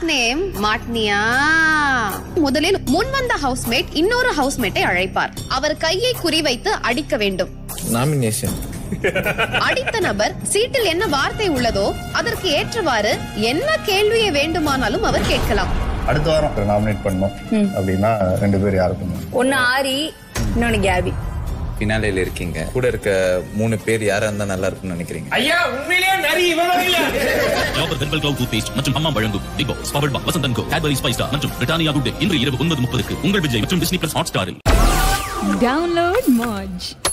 Last name மாட்னியா முதலில் முன் வந்த ஹவுஸ்மேட் இன்னொரு ஹவுஸ்மேட்டை அழைப்பார் அவர் கையை குறிவைத்து அடிக்க வேண்டும் நாமினேஷன் அடித்த நபர் சீட்டில் என்ன வார்த்தை உள்ளதோ அதற்கு ஏற்றவாறு என்ன கேள்வியை வேண்டுமானாலும் அவர் கேட்கலாம் அடுத்த வாரம் நாமினேட் பண்ணோம் அப்படின்னா ரெண்டு பேர் யாரு பண்ணுவோம் ஒன்னு ஆரி இன்னொன்னு கேபி பினாலையில இருக்கீங்க கூட இருக்க மூணு பேர் யாரா இருந்தா நல்லா இருக்கும்னு நினைக்கிறீங்க ஐயா உண்மையிலேயே நரி இவன் இல்ல Dabur herbal clove toothpaste மற்றும் அம்மா வழங்கும் Bigg Boss powered by Vasanthan Co Cadbury spice star மற்றும் பிரிட்டானியா குட் டே இன்று இரவு ஒன்பது முப்பதுக்கு உங்கள் விஜய் மற்றும் டிஸ்னி பிளஸ் ஹாட் ஸ்டாரில் Download Moj.